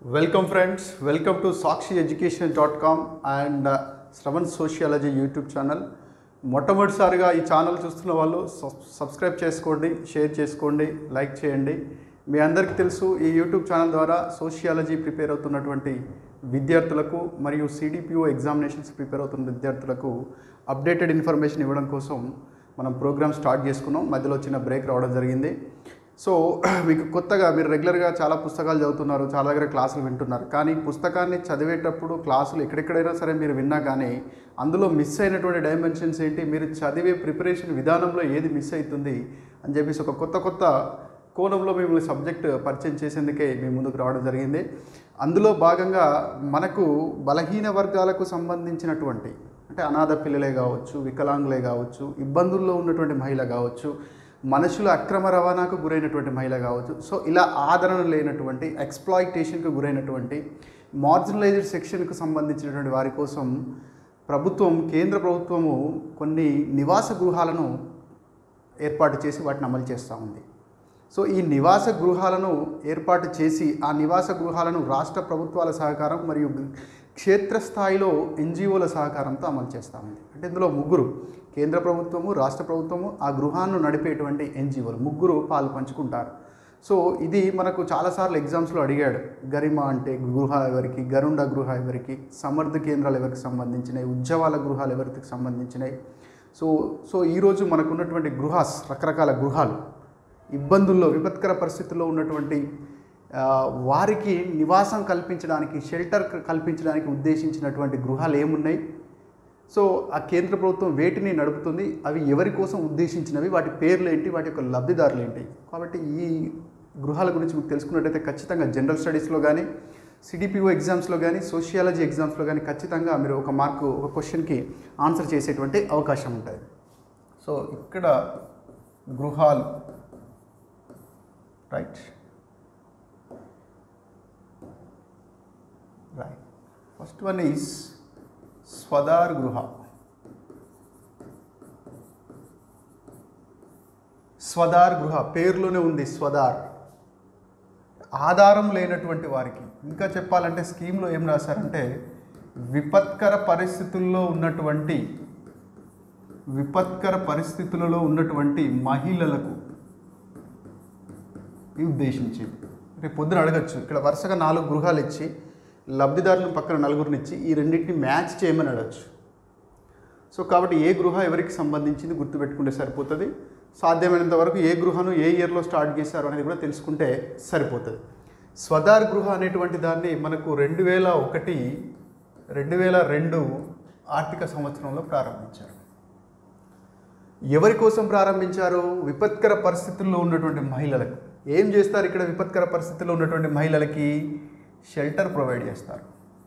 welcome friends welcome to Sakshi education dot com and Shravan sociology YouTube channel మొట్టమొదటిసారిగా ఈ channel చూస్తున్న వాళ్ళు సబ్- సబ్స్క్రైబ్ చేసుకోండి షేర్ చేసుకోండి లైక్ చేయండి మీ అందరికీ తెలుసు ఈ యూట్యూబ్ ఛానల్ ద్వారా సోషియాలజీ ప్రిపేర్ అవుతున్నటువంటి విద్యార్థులకు మరియు సిడిపిఓ ఎగ్జామినేషన్స్ ప్రిపేర్ అవుతున్న విద్యార్థులకు అప్డేటెడ్ ఇన్ఫర్మేషన్ ఇవ్వడం కోసం మనం ప్రోగ్రామ్ స్టార్ట్ చేసుకున్నాం మధ్యలో చిన్న బ్రేక్ రావడం జరిగింది సో మీకు కొత్తగా మీరు రెగ్యులర్గా చాలా పుస్తకాలు చదువుతున్నారు చాలా దగ్గర క్లాసులు వింటున్నారు కానీ పుస్తకాన్ని చదివేటప్పుడు క్లాసులు ఎక్కడెక్కడైనా సరే మీరు విన్నా కానీ అందులో మిస్ అయినటువంటి డైమెన్షన్స్ ఏంటి మీరు చదివే ప్రిపరేషన్ విధానంలో ఏది మిస్ అవుతుంది అని చెప్పేసి ఒక కొత్త కొత్త కోణంలో మేము సబ్జెక్ట్ పరిచయం చేసేందుకే మేము ముందుకు రావడం జరిగింది అందులో భాగంగా మనకు బలహీన వర్గాలకు సంబంధించినటువంటి అంటే అనాథ పిల్లలే కావచ్చు వికలాంగులే కావచ్చు ఇబ్బందుల్లో ఉన్నటువంటి మహిళ కావచ్చు మనుషుల అక్రమ రవాణాకు గురైనటువంటి మహిళ కావచ్చు సో ఇలా ఆదరణ లేనటువంటి ఎక్స్ప్లాయిటేషన్కు గురైనటువంటి మార్జినలైజ్డ్ సెక్షన్కు సంబంధించినటువంటి వారి కోసం ప్రభుత్వం కేంద్ర ప్రభుత్వము కొన్ని నివాస గృహాలను ఏర్పాటు చేసి వాటిని అమలు చేస్తూ ఉంది సో ఈ నివాస గృహాలను ఏర్పాటు చేసి ఆ నివాస గృహాలను రాష్ట్ర ప్రభుత్వాల సహకారం మరియు క్షేత్రస్థాయిలో ఎన్జిఓల సహకారంతో అమలు చేస్తూ ఉంది అంటే ఇందులో ముగ్గురు కేంద్ర ప్రభుత్వము రాష్ట్ర ప్రభుత్వము ఆ గృహాన్ని నడిపేటువంటి ఎన్జిఓలు ముగ్గురు పాలు పంచుకుంటారు సో ఇది మనకు చాలాసార్లు ఎగ్జామ్స్లో అడిగాడు గరిమ అంటే గృహ ఎవరికి గరుండ గృహ ఎవరికి సమర్థ కేంద్రాలు ఎవరికి సంబంధించినవి ఉజ్జవాల గృహాలు ఎవరికి సంబంధించినవి సో సో ఈరోజు మనకున్నటువంటి గృహాస్ రకరకాల గృహాలు ఇబ్బందుల్లో విపత్కర పరిస్థితుల్లో ఉన్నటువంటి ఆ, వారికి నివాసం కల్పించడానికి షెల్టర్ కల్పించడానికి ఉద్దేశించినటువంటి గృహాలు ఏమున్నాయి సో ఆ కేంద్ర ప్రభుత్వం వేటిని నడుపుతుంది అవి ఎవరి కోసం ఉద్దేశించినవి వాటి పేర్లు ఏంటి వాటి యొక్క లబ్ధిదారులు ఏంటి కాబట్టి ఈ గృహాల గురించి మీకు తెలుసుకున్నట్టయితే ఖచ్చితంగా జనరల్ స్టడీస్లో కానీ సిడిపిఓ ఎగ్జామ్స్లో కానీ సోషియాలజీ ఎగ్జామ్స్లో కానీ ఖచ్చితంగా మీరు ఒక మార్కు ఒక క్వశ్చన్కి ఆన్సర్ చేసేటువంటి అవకాశం ఉంటుంది సో ఇక్కడ గృహాలు right right first one is Swadhar Greh Swadhar గృహ పేరులోనే ఉంది స్వదార్ ఆధారం లేనటువంటి వారికి ఇంకా చెప్పాలంటే స్కీమ్లో ఏం రాశారంటే విపత్కర పరిస్థితుల్లో ఉన్నటువంటి విపత్కర పరిస్థితులలో ఉన్నటువంటి మహిళలకు ఇది ఉద్దేశించింది రేపు పొద్దున అడగచ్చు ఇక్కడ వరుసగా నాలుగు గృహాలు ఇచ్చి లబ్ధిదారులను పక్కన నలుగురిని ఇచ్చి ఈ రెండింటిని మ్యాచ్ చేయమని అడగచ్చు సో కాబట్టి ఏ గృహ ఎవరికి సంబంధించింది గుర్తుపెట్టుకుంటే సరిపోతుంది సాధ్యమైనంత వరకు ఏ గృహను ఏ ఇయర్లో స్టార్ట్ చేశారు అనేది కూడా తెలుసుకుంటే సరిపోతుంది స్వదార్ గృహ అనేటువంటి దాన్ని మనకు రెండు వేల ఒకటి రెండు వేల రెండు ఆర్థిక సంవత్సరంలో ప్రారంభించారు ఎవరి కోసం ప్రారంభించారు విపత్కర పరిస్థితుల్లో ఉన్నటువంటి మహిళలకు ఏం చేస్తారు ఇక్కడ విపత్కర పరిస్థితుల్లో ఉన్నటువంటి మహిళలకి షెల్టర్ ప్రొవైడ్ చేస్తారు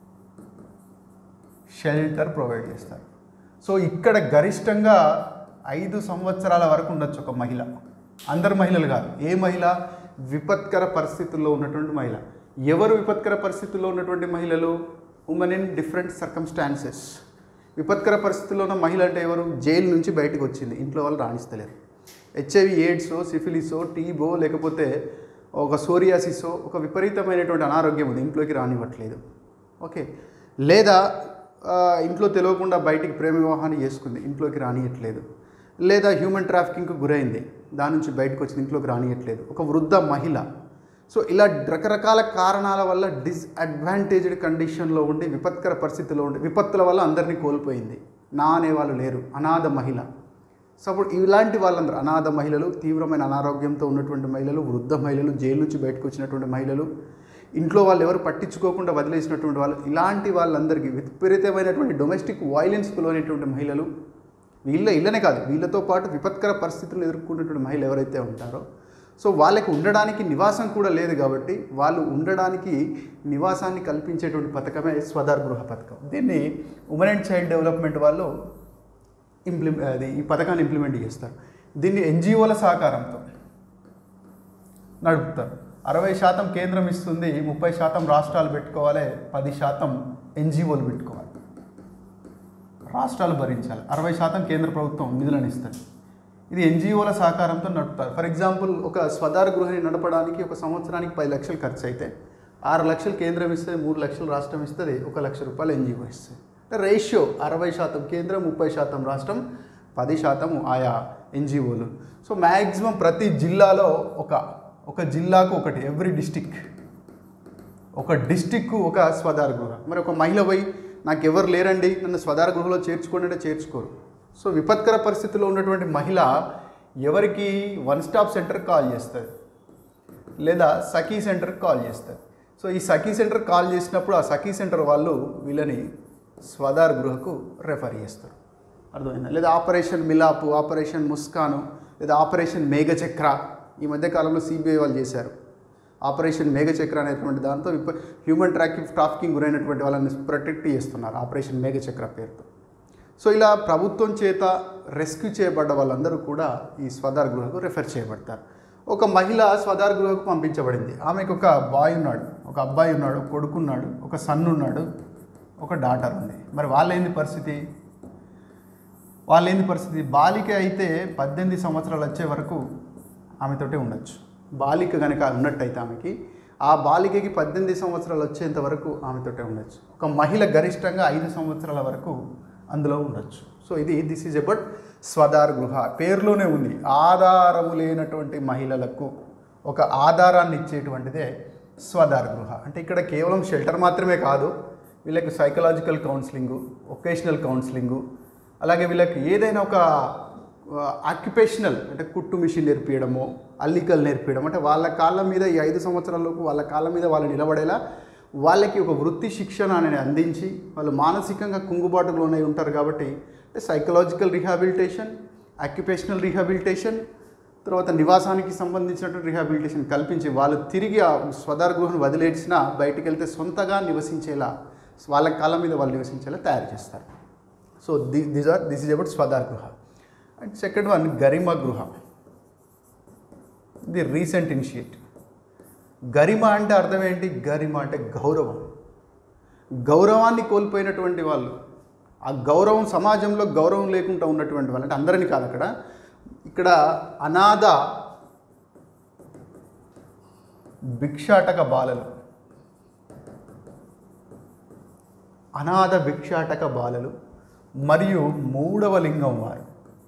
షెల్టర్ ప్రొవైడ్ చేస్తారు సో ఇక్కడ గరిష్టంగా ఐదు సంవత్సరాల వరకు ఉండొచ్చు ఒక మహిళ అందరు మహిళలు కాదు ఏ మహిళ విపత్కర పరిస్థితుల్లో ఉన్నటువంటి మహిళ ఎవరు విపత్కర పరిస్థితుల్లో ఉన్నటువంటి మహిళలు ఉమెన్ ఇన్ డిఫరెంట్ సర్కమ్స్టాన్సెస్ విపత్కర పరిస్థితుల్లో ఉన్న మహిళ అంటే ఎవరు జైలు నుంచి బయటకు వచ్చింది ఇంట్లో వాళ్ళు రాణిస్తలేరు హెచ్ఐవి ఎయిడ్సో సిఫిలిసో టీబో లేకపోతే ఒక సోరియాసిసో ఒక విపరీతమైనటువంటి అనారోగ్యం ఉంది ఇంట్లోకి రానివ్వట్లేదు ఓకే లేదా ఆ, ఇంట్లో తెలియకుండా బయటికి ప్రేమ వివాహాన్ని చేసుకుంది ఇంట్లోకి రానియట్లేదు లేదా హ్యూమన్ ట్రాఫికింగ్కి గురైంది దాని నుంచి బయటకు వచ్చింది ఇంట్లోకి రానియట్లేదు ఒక వృద్ధ మహిళ సో ఇలా రకరకాల కారణాల వల్ల డిస్అడ్వాంటేజ్డ్ కండిషన్లో ఉండి విపత్కర పరిస్థితిలో ఉండి విపత్తుల వల్ల అందరినీ కోల్పోయింది నా అనేవాళ్ళు లేరు అనాథ మహిళ సో అప్పుడు ఇలాంటి వాళ్ళందరూ అనాథ మహిళలు తీవ్రమైన అనారోగ్యంతో ఉన్నటువంటి మహిళలు వృద్ధ మహిళలు జైలు నుంచి బయటకు వచ్చినటువంటి మహిళలు ఇంట్లో వాళ్ళు ఎవరు పట్టించుకోకుండా వదిలేసినటువంటి వాళ్ళు ఇలాంటి వాళ్ళందరికీ విపరీతమైనటువంటి డొమెస్టిక్ వైలెన్స్కు లోనేటువంటి మహిళలు వీళ్ళ ఇళ్ళనే కాదు వీళ్ళతో పాటు విపత్కర పరిస్థితులను ఎదుర్కొన్నటువంటి మహిళలు ఎవరైతే ఉంటారో సో వాళ్ళకి ఉండడానికి నివాసం కూడా లేదు కాబట్టి వాళ్ళు ఉండడానికి నివాసాన్ని కల్పించేటువంటి పథకమే స్వదార్ గృహ పథకం దీన్ని ఉమెన్ అండ్ చైల్డ్ డెవలప్మెంట్ వాళ్ళు ఇంప్లిమె అది ఈ పథకాన్ని ఇంప్లిమెంట్ చేస్తారు దీన్ని ఎన్జిఓల సహకారంతో నడుపుతారు అరవై శాతం కేంద్రం ఇస్తుంది ముప్పై శాతం రాష్ట్రాలు పెట్టుకోవాలి పది శాతం ఎన్జిఓలు పెట్టుకోవాలి రాష్ట్రాలు భరించాలి అరవై శాతం కేంద్ర ప్రభుత్వం నిధులను ఇస్తుంది ఇది ఎన్జిఓల సహకారంతో నడుపుతారు ఫర్ ఎగ్జాంపుల్ ఒక స్వదార గృహాన్ని నడపడానికి ఒక సంవత్సరానికి పది లక్షలు ఖర్చు అయితే ఆరు లక్షలు కేంద్రం ఇస్తుంది మూడు లక్షలు రాష్ట్రం ఇస్తుంది ఒక లక్ష రూపాయలు ఎన్జిఓ ఇస్తుంది అంటే రేషియో అరవై శాతం కేంద్రం ముప్పై శాతం రాష్ట్రం పది శాతం ఆయా ఎన్జిఓలు సో మ్యాక్సిమం ప్రతి జిల్లాలో ఒక ఒక జిల్లాకు ఒకటి ఎవ్రీ డిస్టిక్ ఒక డిస్టిక్ ఒక స్వదార గృహ మరి ఒక మహిళ పోయి నాకు ఎవరు లేరండి నన్ను స్వదార గృహలో చేర్చుకోండి అంటే చేర్చుకోరు సో విపత్కర పరిస్థితిలో ఉన్నటువంటి మహిళ ఎవరికి వన్ స్టాప్ సెంటర్ కాల్ చేస్తుంది లేదా సఖీ సెంటర్కి కాల్ చేస్తారు సో ఈ సఖీ సెంటర్ కాల్ చేసినప్పుడు ఆ సఖీ సెంటర్ వాళ్ళు వీళ్ళని స్వదార్ గృహకు రెఫర్ చేస్తారు అర్థమైందా లేదా ఆపరేషన్ మిలాపు ఆపరేషన్ ముస్కాను లేదా ఆపరేషన్ మేఘచక్ర ఈ మధ్య కాలంలో సిబిఐ వాళ్ళు చేశారు ఆపరేషన్ మేఘచక్ర అనేటువంటి దాంతో విప హ్యూమన్ ట్రాకింగ్ ట్రాఫికింగ్ గురైనటువంటి వాళ్ళని ప్రొటెక్ట్ చేస్తున్నారు ఆపరేషన్ మేఘచక్ర పేరుతో సో ఇలా ప్రభుత్వం చేత రెస్క్యూ చేయబడ్డ వాళ్ళందరూ కూడా ఈ స్వదార్ గృహకు రెఫర్ చేయబడతారు ఒక మహిళ స్వదార్ గృహకు పంపించబడింది ఆమెకు ఒక బాయ్ ఉన్నాడు ఒక అబ్బాయి ఉన్నాడు ఒక కొడుకు ఉన్నాడు ఒక సన్ ఉన్నాడు ఒక డాటర్ ఉంది మరి వాళ్ళేంది పరిస్థితి వాళ్ళేంది పరిస్థితి బాలిక అయితే పద్దెనిమిది సంవత్సరాలు వచ్చే వరకు ఆమెతోటే ఉండొచ్చు బాలిక కనుక ఉన్నట్టయితే ఆమెకి ఆ బాలికకి పద్దెనిమిది సంవత్సరాలు వచ్చేంత వరకు ఆమెతోటే ఉండొచ్చు ఒక మహిళ గరిష్టంగా ఐదు సంవత్సరాల వరకు అందులో ఉండొచ్చు సో ఇది దిస్ ఈజ్ అబౌట్ స్వదార్ గృహ పేరులోనే ఉంది ఆధారము లేనటువంటి మహిళలకు ఒక ఆధారాన్ని ఇచ్చేటువంటిదే స్వదార్ గృహ అంటే ఇక్కడ కేవలం షెల్టర్ మాత్రమే కాదు వీళ్ళకి సైకలాజికల్ కౌన్సిలింగు ఒకేషనల్ కౌన్సిలింగు అలాగే వీళ్ళకి ఏదైనా ఒక ఆక్యుపేషనల్ అంటే కుట్టు మిషన్ నేర్పించడము అల్లికలు నేర్పించడం అంటే వాళ్ళ కాళ్ళ మీద ఈ ఐదు సంవత్సరాలకు వాళ్ళ కాళ్ళ మీద వాళ్ళు నిలబడేలా వాళ్ళకి ఒక వృత్తి శిక్షణ అనేది అందించి వాళ్ళు మానసికంగా కుంగుబాటుకు లోనై ఉంటారు కాబట్టి అంటే సైకలాజికల్ రిహాబిలిటేషన్ ఆక్యుపేషనల్ రిహాబిలిటేషన్ తర్వాత నివాసానికి సంబంధించినటువంటి రిహాబిలిటేషన్ కల్పించి వాళ్ళు తిరిగి ఆ స్వదార గృహను వదిలేసినా బయటికి వెళ్తే సొంతగా నివసించేలా వాళ్ళ కాళ్ళ మీద వాళ్ళు నివసించేలా తయారు చేస్తారు so the this are this is about Swadhar Greh and second one గరిమ గృహ ఇది రీసెంట్ ఇనిషియేటివ్ గరిమ అంటే అర్థం ఏంటి గరిమ అంటే గౌరవం గౌరవాన్ని కోల్పోయినటువంటి వాళ్ళు ఆ గౌరవం సమాజంలో గౌరవం లేకుండా ఉన్నటువంటి వాళ్ళు అంటే అందరిని కాదు అక్కడ ఇక్కడ అనాథ భిక్షాటక బాలలు అనాథ భిక్షాటక బాలలు మరియు మూడవ లింగం వారు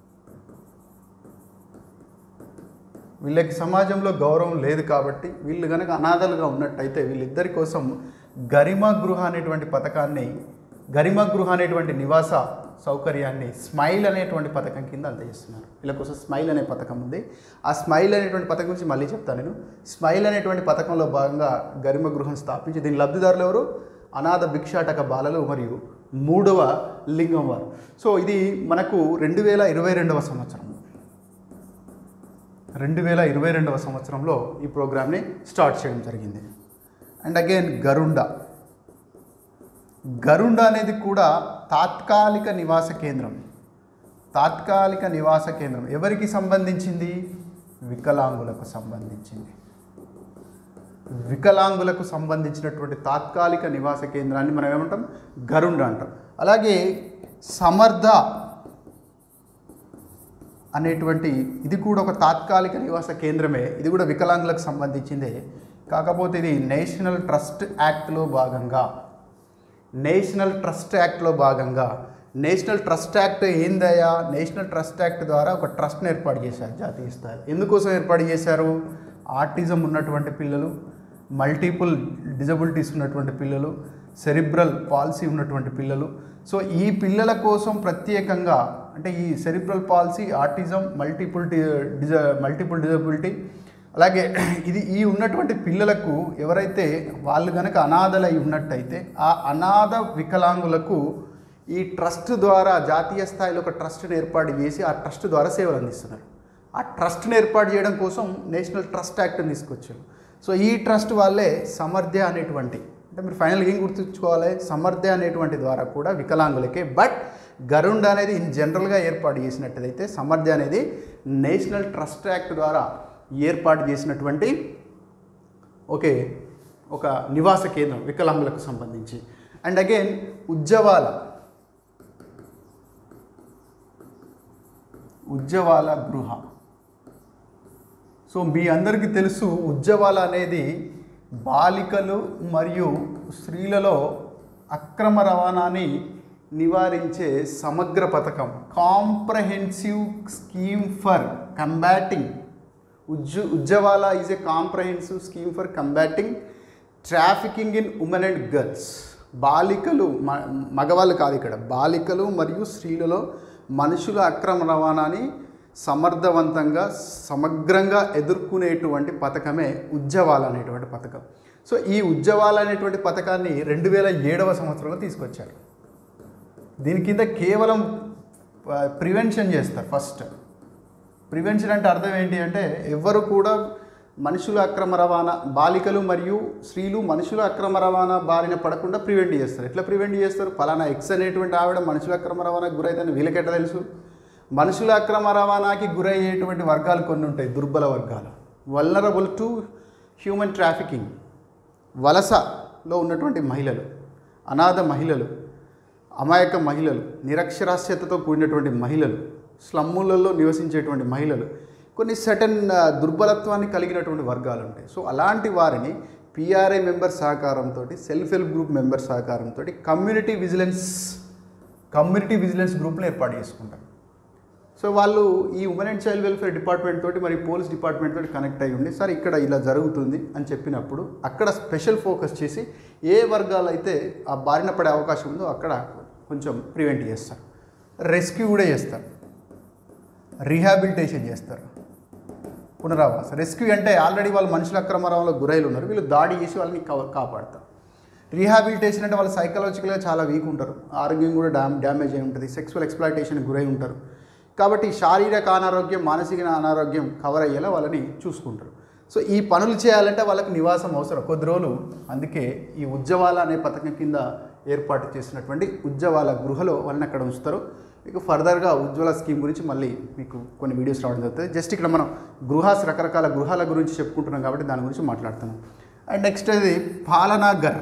వీళ్ళకి సమాజంలో గౌరవం లేదు కాబట్టి వీళ్ళు కనుక అనాథలుగా ఉన్నట్టయితే వీళ్ళిద్దరి కోసం గరిమ గృహ అనేటువంటి పథకాన్ని గరిమ గృహ అనేటువంటి నివాస సౌకర్యాన్ని స్మైల్ అనేటువంటి పథకం కింద అందజేస్తున్నారు వీళ్ళ కోసం స్మైల్ అనే పథకం ఉంది ఆ స్మైల్ అనేటువంటి పథకం గురించి మళ్ళీ చెప్తాను నేను స్మైల్ అనేటువంటి పథకంలో భాగంగా గరిమ గృహం స్థాపించి దీని లబ్ధిదారులు ఎవరు అనాథ భిక్షాటక బాలలు మరియు మూడవ లింగం వారు సో ఇది మనకు రెండు వేల ఇరవై రెండవ సంవత్సరం రెండు వేల ఇరవై రెండవ సంవత్సరంలో ఈ ప్రోగ్రామ్ని స్టార్ట్ చేయడం జరిగింది అండ్ అగైన్ గరుండ గరుండ అనేది కూడా తాత్కాలిక నివాస కేంద్రం తాత్కాలిక నివాస కేంద్రం ఎవరికి సంబంధించింది వికలాంగులకు సంబంధించింది వికలాంగులకు సంబంధించినటువంటి తాత్కాలిక నివాస కేంద్రాన్ని మనం ఏమంటాం గరుండ అంటాం అలాగే సమర్థ అనేటువంటి ఇది కూడా ఒక తాత్కాలిక నివాస కేంద్రమే ఇది కూడా వికలాంగులకు సంబంధించిందే కాకపోతే ఇది నేషనల్ ట్రస్ట్ యాక్ట్లో భాగంగా నేషనల్ ట్రస్ట్ యాక్ట్లో భాగంగా నేషనల్ ట్రస్ట్ యాక్ట్ ఏందయ్యా నేషనల్ ట్రస్ట్ యాక్ట్ ద్వారా ఒక ట్రస్ట్ని ఏర్పాటు చేశారు జాతీయ స్థాయి ఎందుకోసం ఏర్పాటు చేశారు ఆర్టిజం ఉన్నటువంటి పిల్లలు మల్టిపుల్ డిజబిలిటీస్ ఉన్నటువంటి పిల్లలు సెరిబ్రల్ పాలసీ ఉన్నటువంటి పిల్లలు సో ఈ పిల్లల కోసం ప్రత్యేకంగా అంటే ఈ cerebral palsy autism multiple dis multiple disability అలాగే ఇది ఈ ఉన్నటువంటి పిల్లలకు ఎవరైతే వాళ్ళు కనుక అనాథలై ఉన్నట్టయితే ఆ అనాథ వికలాంగులకు ఈ ట్రస్ట్ ద్వారా జాతీయ స్థాయిలో ఒక ట్రస్ట్ని ఏర్పాటు చేసి ఆ ట్రస్ట్ ద్వారా సేవలు అందిస్తున్నారు ఆ ట్రస్ట్ని ఏర్పాటు చేయడం కోసం నేషనల్ ట్రస్ట్ యాక్ట్ని తీసుకొచ్చారు సో ఈ ట్రస్ట్ వాళ్ళే సమర్థ్య అనేటువంటి అంటే మీరు ఫైనల్గా ఏం గుర్తుంచుకోవాలి సమర్థ్య అనేటువంటి ద్వారా కూడా వికలాంగులకే బట్ గరుండ్ అనేది ఇన్ జనరల్గా ఏర్పాటు చేసినట్టయితే సమర్థ్య అనేది నేషనల్ ట్రస్ట్ యాక్ట్ ద్వారా ఏర్పాటు చేసినటువంటి ఓకే ఒక నివాస కేంద్రం వికలాంగులకు సంబంధించి అండ్ అగైన్ ఉజ్జవాల ఉజ్జవాల గృహ సో మీ అందరికీ తెలుసు ఉజ్జవాల అనేది బాలికలు మరియు స్త్రీలలో అక్రమ రవాణాని నివారించే సమగ్ర పథకం కాంప్రహెన్సివ్ స్కీమ్ ఫర్ కంబాటింగ్ ఉజ్జు Ujjawala is a comprehensive scheme for combating trafficking in women and girls బాలికలు మ- మగవాళ్ళు కాదు ఇక్కడ బాలికలు మరియు స్త్రీలలో మనుషుల అక్రమ రవాణాని సమర్థవంతంగా సమగ్రంగా ఎదుర్కొనేటువంటి పథకమే ఉజ్జవాల అనేటువంటి పథకం సో ఈ ఉజ్జవాల అనేటువంటి పథకాన్ని రెండు వేల ఏడవ సంవత్సరంలో తీసుకొచ్చారు దీని కింద కేవలం ప్రివెన్షన్ చేస్తారు ఫస్ట్ ప్రివెన్షన్ అంటే అర్థం ఏంటి అంటే ఎవ్వరు కూడా మనుషుల అక్రమ రవాణా బాలికలు మరియు స్త్రీలు మనుషుల అక్రమ రవాణా బారిన పడకుండా ప్రివెంట్ చేస్తారు ఎట్లా ప్రివెంట్ చేస్తారు ఫలానా ఎక్స్ అనేటువంటి ఆవిడ మనుషుల అక్రమ రవాణాకి గురైతే వీళ్ళకెట్ట తెలుసు మనుషుల అక్రమ రవాణాకి గురయ్యేటువంటి వర్గాలు కొన్ని ఉంటాయి దుర్బల వర్గాలు వల్నరబుల్ టు హ్యూమన్ ట్రాఫికింగ్ వలసలో ఉన్నటువంటి మహిళలు అనాథ మహిళలు అమాయక మహిళలు నిరక్షరాస్యతతో కూడినటువంటి మహిళలు స్లమ్ములలో నివసించేటువంటి మహిళలు కొన్ని సటన్ దుర్బలత్వాన్ని కలిగినటువంటి వర్గాలు ఉంటాయి సో అలాంటి వారిని పిఆర్ఐ మెంబర్ సహకారంతో సెల్ఫ్ హెల్ప్ గ్రూప్ మెంబర్ సహకారంతో కమ్యూనిటీ విజిలెన్స్ కమ్యూనిటీ విజిలెన్స్ గ్రూప్లు ఏర్పాటు చేసుకుంటారు సో వాళ్ళు ఈ women and child welfare department తోటి మరి పోలీస్ డిపార్ట్మెంట్ తోటి కనెక్ట్ అయ్యి ఉండి సార్ ఇక్కడ ఇలా జరుగుతుంది అని చెప్పినప్పుడు అక్కడ స్పెషల్ ఫోకస్ చేసి ఏ వర్గాలు అయితే ఆ బారిన పడే అవకాశం ఉందో అక్కడ కొంచెం ప్రివెంట్ చేస్తారు రెస్క్యూ కూడా చేస్తారు రీహాబిలిటేషన్ చేస్తారు పునరావాస రెస్క్యూ అంటే ఆల్రెడీ వాళ్ళు మనుషుల అక్రమరంలో గురైలు ఉన్నారు వీళ్ళు దాడి చేసి వాళ్ళని కవ- కాపాడతారు రీహాబిలిటేషన్ అంటే వాళ్ళు సైకలాజికల్గా చాలా వీక్ ఉంటారు ఆరోగ్యం కూడా డ్యామ్ డ్యామేజ్ అయి ఉంటుంది సెక్సువల్ ఎక్స్ప్లాయిటేషన్ గురై ఉంటారు కాబట్టి శారీరక అనారోగ్యం మానసిక అనారోగ్యం కవర్ అయ్యేలా వాళ్ళని చూసుకుంటారు సో ఈ పనులు చేయాలంటే వాళ్ళకి నివాసం అవసరం కొద్ది రోజులు అందుకే ఈ ఉజ్జవాల అనే పథకం కింద ఏర్పాటు చేసినటువంటి ఉజ్జవాల గృహలో వాళ్ళని అక్కడ ఉంచుతారు మీకు ఫర్దర్గా ఉజ్వల స్కీమ్ గురించి మళ్ళీ మీకు కొన్ని వీడియోస్ రావడం జరుగుతుంది జస్ట్ ఇక్కడ మనం గృహాస్ రకరకాల గృహాల గురించి చెప్పుకుంటున్నాం కాబట్టి దాని గురించి మాట్లాడుతున్నాం అండ్ నెక్స్ట్ అది పాలనాగర్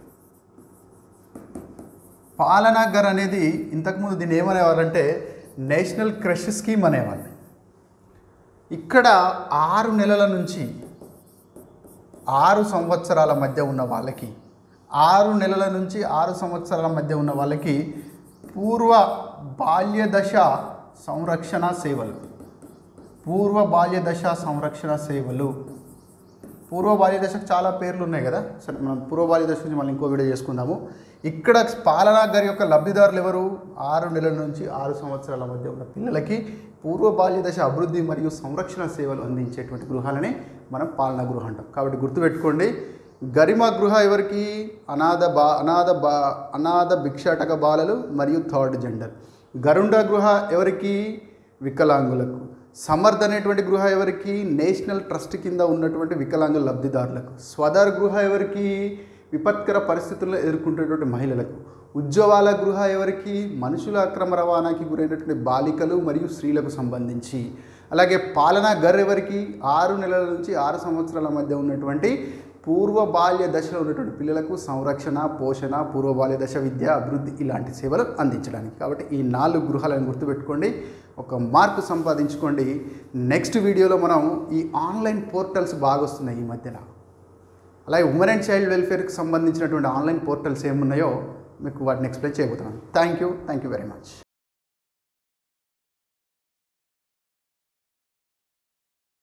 పాలనాగర్ అనేది ఇంతకుముందు దీన్ని ఏమనేవారంటే నేషనల్ క్రష్ స్కీమ్ అనేవాళ్ళు ఇక్కడ ఆరు నెలల నుంచి ఆరు సంవత్సరాల మధ్య ఉన్న వాళ్ళకి ఆరు నెలల నుంచి ఆరు సంవత్సరాల మధ్య ఉన్న వాళ్ళకి పూర్వ బాల్య దశ సంరక్షణ సేవలు పూర్వ బాల్య దశ సంరక్షణ సేవలు పూర్వ బాల్య దశకు చాలా పేర్లు ఉన్నాయి కదా సరే మనం పూర్వ బాల్య దశ గురించి మళ్ళీ ఇంకో వీడియో చేసుకుందాము ఇక్కడ పాలనా గారి యొక్క లబ్ధిదారులు ఎవరు ఆరు నెలల నుంచి ఆరు సంవత్సరాల మధ్య ఉన్న పిల్లలకి పూర్వ బాల్య దశ అభివృద్ధి మరియు సంరక్షణ సేవలు అందించేటువంటి గృహాలని మనం పాలనా గృహం అంటాం కాబట్టి గుర్తుపెట్టుకోండి గరిమ గృహ ఎవరికి అనాథ బా అనాథ బా అనాథ భిక్షాటక బాలలు మరియు థర్డ్ జెండర్ గరుండ గృహ ఎవరికి వికలాంగులకు సమర్థ్ అనేటువంటి గృహ ఎవరికి నేషనల్ ట్రస్ట్ కింద ఉన్నటువంటి వికలాంగుల లబ్ధిదారులకు స్వదర్ గృహ ఎవరికి విపత్కర పరిస్థితుల్లో ఎదుర్కొంటున్నటువంటి మహిళలకు ఉద్యోగాల గృహ ఎవరికి మనుషుల అక్రమ రవాణాకి గురైనటువంటి బాలికలు మరియు స్త్రీలకు సంబంధించి అలాగే పాలనా గర్ ఎవరికి ఆరు నెలల నుంచి ఆరు సంవత్సరాల మధ్య ఉన్నటువంటి పూర్వ బాల్య దశలో ఉన్నటువంటి పిల్లలకు సంరక్షణ పోషణ పూర్వ బాల్య దశ విద్య అభివృద్ధి ఇలాంటి సేవలు అందించడానికి కాబట్టి ఈ నాలుగు గృహాలను గుర్తుపెట్టుకోండి ఒక మార్కు సంపాదించుకోండి నెక్స్ట్ వీడియోలో మనం ఈ ఆన్లైన్ పోర్టల్స్ బాగా వస్తున్నాయి ఈ మధ్యన అలాగే ఉమెన్ అండ్ చైల్డ్ వెల్ఫేర్కి సంబంధించినటువంటి ఆన్లైన్ పోర్టల్స్ ఏమున్నాయో మీకు వాటిని ఎక్స్ప్లెయిన్ చేయబోతున్నాను thank you thank you very much